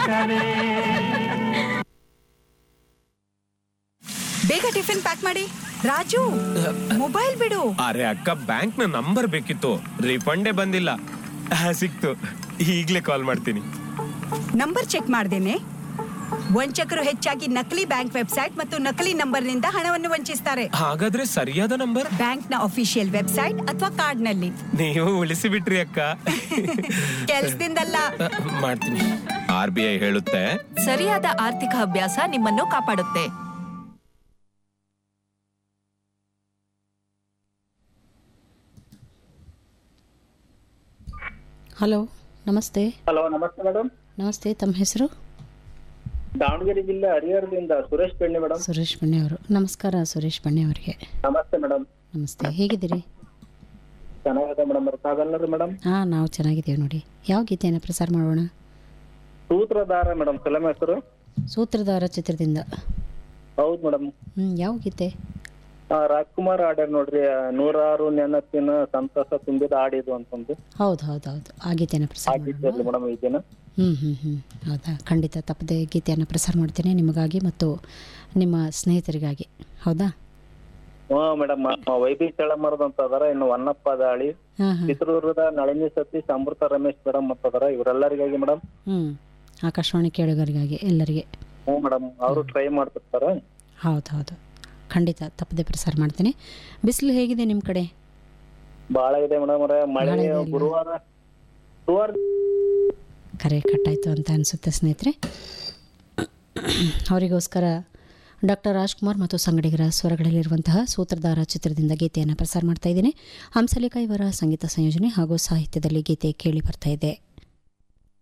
ಲೋಕವೇ ಬೇಗ tiffin pack ಮಾಡಿ ರಾಜು ಮೊಬೈಲ್ ಬಿಡು ಅರೆ ಅಕ್ಕ ಬ್ಯಾಂಕ್ ನ ನಂಬರ್ ಬೇಕಿತ್ತು ರಿಫಂಡೇ ಬಂದಿಲ್ಲ ಆ, ಸಿಕ್ತು ಈಗ್ಲೇ ಕಾಲ್ ಮಾಡ್ತೀನಿ ನಂಬರ್ ಚೆಕ್ ಮಾಡ್ದೇನೆ ವಂಚಕರು ಹೆಚ್ಚಾಗಿ ನಕಲಿ ಬ್ಯಾಂಕ್ ವೆಬ್ಸೈಟ್ ಮತ್ತು ನಕಲಿ ನಂಬರ್ನಿಂದ ಹಣವನ್ನು ವಂಚಿಸ್ತಾರೆ ಹಾಗಾದ್ರೆ ಸರಿಯಾದ ನಂಬರ್ ಬ್ಯಾಂಕ್ನ ಅಫಿಷಿಯಲ್ ವೆಬ್ಸೈಟ್ ಅಥವಾ ಕಾರ್ಡ್ನಲ್ಲಿ ನೀವು ಉಳಿಸಿ ಬಿಟ್ರಿ ಅಕ್ಕ ಕೆಲ್ಸದಿಂದಲ್ಲ ಆ, ಮಾಡ್ತೀನಿ ಆರ್ ಬಿ ಐ ಹೇಳುತ್ತೆ ಸರಿಯಾದ ಆರ್ಥಿಕ ಅಭ್ಯಾಸ ನಿಮ್ಮನ್ನು ಕಾಪಾಡುತ್ತೆ ಹಲೋ ನಮಸ್ತೆ ಹಲೋ ನಮಸ್ತೆ ಮೇಡಮ್ ನಮಸ್ತೆ ತಮ್ಮ ಹೆಸರು ದಾವಣಗೆರೆ ಜಿಲ್ಲೆ ಹರಿಹರದಿಂದ ಸುರೇಶ್ ಬೆಣ್ಣೆ ಮೇಡಮ್ ಸುರೇಶ್ ಬಣ್ಣೆ ಅವರು ನಮಸ್ಕಾರ ಸುರೇಶ್ ಬಣ್ಣೆ ಅವರಿಗೆ ನಮಸ್ತೆ ಮೇಡಮ್ ನಮಸ್ತೆ ಹೇಗಿದ್ದೀರಿ ಚೆನ್ನಾಗಿದೆ ಮೇಡಮ್ ತಾವೆಲ್ಲರೂ ಮೇಡಮ್ ಹಾಂ ನಾವು ಚೆನ್ನಾಗಿದ್ದೀವಿ ನೋಡಿ ಯಾವ ಗೀತೆಯನ್ನು ಪ್ರಸಾರ ಮಾಡೋಣ ಸೂತ್ರಧಾರ ಮೇಡಮ್ ಫಿಲಂ ಹೆಸರು ಸೂತ್ರಧಾರ ಚಿತ್ರದಿಂದ ಹೌದು ಮೇಡಮ್ ಹ್ಞೂ ಯಾವ ಗೀತೆ ರಾಜ್ಕುಮಾರ್ ಆಡ್ಯಾರ ನೋಡ್ರಿ ಆ, ನೂರಾರು ನೆನಪಿನ ಸಂತಸ ತುಂಬಿದ ಆಡಿದು ಅಂತಂದು ಹೌದು ಹೌದು ಹೌದು ಆ ಗೀತೆಯನ್ನು ಪ್ರಸಾರ ಮಾಡೋಣ ಆಗಿದ್ದಿರ್ಲಿ ಮೇಡಮ್ ಈ ದಿನ ಹ್ಞೂ ಹ್ಞೂ ಹ್ಞೂ ಹೌದಾ ಖಂಡಿತ ತಪ್ಪದೆ ಗೀತೆಯನ್ನು ಪ್ರಸಾರ ಮಾಡ್ತೇನೆ ನಿಮಗಾಗಿ ಮತ್ತು ನಿಮ್ಮ ಸ್ನೇಹಿತರಿಗಾಗಿ ಹೌದಾ ಹ್ಞೂ ಮೇಡಮ್ ವೈಬಿ ಚಳಮರದ ಅಂತ ಅದಾರ ಇನ್ನು ವನ್ನಪ್ಪ ದಾಳಿ ಹಾಂ ಹಾಂ ಚಿತ್ರದುರ್ಗದ ನಳಿನಿ ಸತೀಶ್ ಅಮೃತ ರಮೇಶ್ ಮೇಡಮ್ ಅಂತ ಅದಾರ ಇವರೆಲ್ಲರಿಗಾಗಿ ಮೇಡಮ್ ಹ್ಞೂ ಆಕಾಶವಾಣಿ ಕೇಳುಗರಿಗಾಗಿ ಎಲ್ಲರಿಗೆ ಹ್ಞೂ ಮೇಡಮ್ ಅವರು ಟ್ರೈ ಮಾಡ್ತಿರ್ತಾರ ಹೌದು ಹೌದು ಖಂಡಿತ ತಪ್ಪದೆ ಪ್ರಸಾರ ಮಾಡ್ತೇನೆ ಬಿಸಿಲು ಹೇಗಿದೆ ನಿಮ್ಮ ಕಡೆ ಬಾಳ ಇದೆ ಮೇಡಮ್ ಅವರೇ ಮಳೆ ಭಾಳ ಇದೆ ಅಲ್ವಾ? ಗುರುವಾರ ಗುರುವಾರ ಕರೆ ಕಟ್ಟಾಯಿತು ಅಂತ ಅನಿಸುತ್ತೆ ಸ್ನೇಹಿತರೆ ಅವರಿಗೋಸ್ಕರ ಡಾಕ್ಟರ್ ರಾಜ್ಕುಮಾರ್ ಮತ್ತು ಸಂಗಡಿಗರ ಸ್ವರಗಳಲ್ಲಿರುವಂತಹ ಸೂತ್ರಧಾರ ಚಿತ್ರದಿಂದ ಗೀತೆಯನ್ನು ಪ್ರಸಾರ ಮಾಡ್ತಾ ಇದ್ದೀನಿ ಹಂಸಲೇಖ ಇವರ ಸಂಗೀತ ಸಂಯೋಜನೆ ಹಾಗೂ ಸಾಹಿತ್ಯದಲ್ಲಿ ಗೀತೆ ಕೇಳಿ ಬರ್ತಾ ಇದೆ